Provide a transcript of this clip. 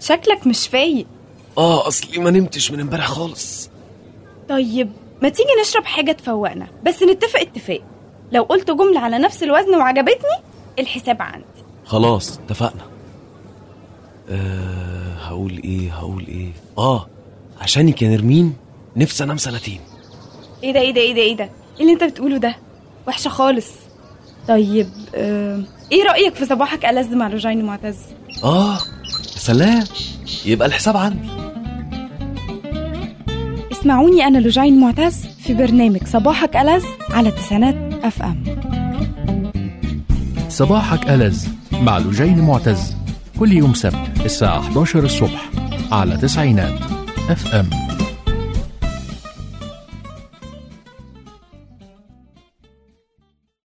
شكلك مش فايق اه اصلي ما نمتش من امبارح خالص طيب ما تيجي نشرب حاجة تفوقنا بس نتفق اتفاق لو قلت جملة على نفس الوزن وعجبتني الحساب عندي خلاص اتفقنا أه هقول ايه هقول ايه اه عشانك يا نرمين نفسي انام سنتين ايه ده ايه ده ايه ده ايه ده ايه اللي انت بتقوله ده وحشة خالص طيب آه، ايه رأيك في صباحك ألذ مع لوجين معتز اه يا سلام يبقى الحساب عندي اسمعوني أنا لوجين معتز في برنامج صباحك ألذ على تسعينات اف ام صباحك ألذ مع لجين معتز كل يوم سبت الساعة 11 الصبح على تسعينات اف ام